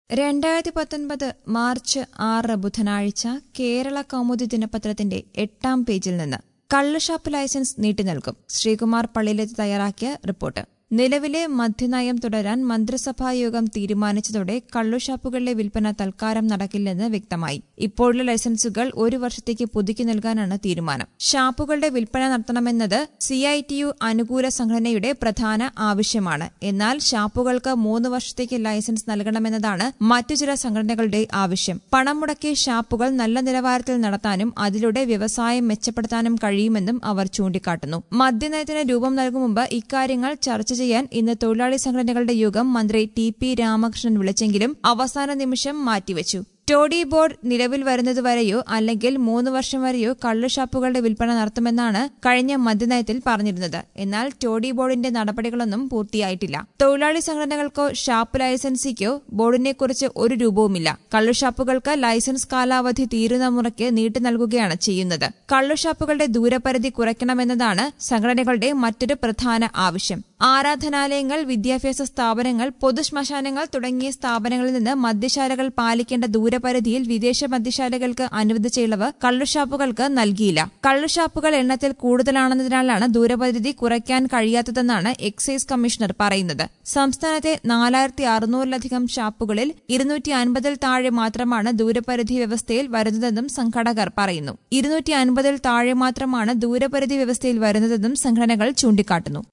രണ്ടായിരത്തി പത്തൊൻപത് മാർച്ച് ആറ് ബുധനാഴ്ച കേരള കൗമുദി ദിനപത്രത്തിന്റെ എട്ടാം പേജിൽ നിന്ന് കള്ളുഷാപ്പ് ലൈസൻസ് നീട്ടി നൽകും ശ്രീകുമാർ പള്ളിയിലെത്തി തയ്യാറാക്കിയ റിപ്പോർട്ട് നിലവിലെ മദ്യനയം തുടരാൻ മന്ത്രിസഭാ യോഗം തീരുമാനിച്ചതോടെ കള്ളുഷാപ്പുകളിലെ വിൽപ്പന തൽക്കാലം നടക്കില്ലെന്ന് വ്യക്തമായി ഇപ്പോഴുള്ള ലൈസൻസുകൾ ഒരു വർഷത്തേക്ക് പുതുക്കി നൽകാനാണ് തീരുമാനം ഷാപ്പുകളുടെ വിൽപ്പന നടത്തണമെന്നത് സിഐടിയു അനുകൂല സംഘടനയുടെ പ്രധാന ആവശ്യമാണ് എന്നാൽ ഷാപ്പുകൾക്ക് മൂന്ന് വർഷത്തേക്ക് ലൈസൻസ് നൽകണമെന്നതാണ് മറ്റു ചില സംഘടനകളുടെ ആവശ്യം പണം മുടക്കി ഷാപ്പുകൾ നല്ല നിലവാരത്തിൽ നടത്താനും അതിലൂടെ വ്യവസായം മെച്ചപ്പെടുത്താനും കഴിയുമെന്നും അവർ ചൂണ്ടിക്കാട്ടുന്നു മദ്യനയത്തിന് രൂപം നൽകും മുമ്പ് ഇക്കാര്യങ്ങൾ ചർച്ച ചെയ്യാൻ ഇന്ന് തൊഴിലാളി സംഘടനകളുടെ യോഗം മന്ത്രി ടി പി രാമകൃഷ്ണൻ വിളിച്ചെങ്കിലും അവസാന നിമിഷം മാറ്റിവച്ചു ടോഡി ബോർഡ് നിലവിൽ വരുന്നതുവരെയോ അല്ലെങ്കിൽ മൂന്ന് വർഷം വരെയോ കള്ളുഷാപ്പുകളുടെ വിൽപ്പന നടത്തുമെന്നാണ് കഴിഞ്ഞ മദ്യനയത്തിൽ പറഞ്ഞിരുന്നത് എന്നാൽ ടോഡി ബോർഡിന്റെ നടപടികളൊന്നും പൂർത്തിയായിട്ടില്ല തൊഴിലാളി സംഘടനകൾക്കോ ഷാപ്പ് ലൈസൻസിക്കോ ബോർഡിനെക്കുറിച്ച് ഒരു രൂപവുമില്ല കള്ളുഷാപ്പുകൾക്ക് ലൈസൻസ് കാലാവധി തീരുന്ന മുറയ്ക്ക് നീട്ടി നൽകുകയാണ് ചെയ്യുന്നത് കള്ളുഷാപ്പുകളുടെ ദൂരപരിധി കുറയ്ക്കണമെന്നതാണ് സംഘടനകളുടെ മറ്റൊരു പ്രധാന ആവശ്യം ആരാധനാലയങ്ങൾ വിദ്യാഭ്യാസ സ്ഥാപനങ്ങൾ പൊതുശ്മശാനങ്ങൾ തുടങ്ങിയ സ്ഥാപനങ്ങളിൽ നിന്ന് മദ്യശാലകൾ പാലിക്കേണ്ട ദൂരപരിധിയിൽ വിദേശ മദ്യശാലകൾക്ക് അനുവദിച്ച ഇളവ് കള്ളുഷാപ്പുകൾക്ക് നൽകിയില്ല കള്ളുഷാപ്പുകൾ എണ്ണത്തിൽ കൂടുതലാണെന്നതിനാലാണ് ദൂരപരിധി കുറയ്ക്കാൻ കഴിയാത്തതെന്നാണ് എക്സൈസ് കമ്മീഷണർ പറയുന്നത് സംസ്ഥാനത്തെ നാലായിരത്തി അറുന്നൂറിലധികം ഷാപ്പുകളിൽ ഇരുന്നൂറ്റി അൻപതിൽ താഴെ മാത്രമാണ് ദൂരപരിധി വ്യവസ്ഥയിൽ വരുന്നതെന്നും സംഘാടകർ പറയുന്നു ഇരുന്നൂറ്റി അൻപതിൽ താഴെ മാത്രമാണ് ദൂരപരിധി വ്യവസ്ഥയിൽ വരുന്നതെന്നും സംഘടനകൾ ചൂണ്ടിക്കാട്ടുന്നു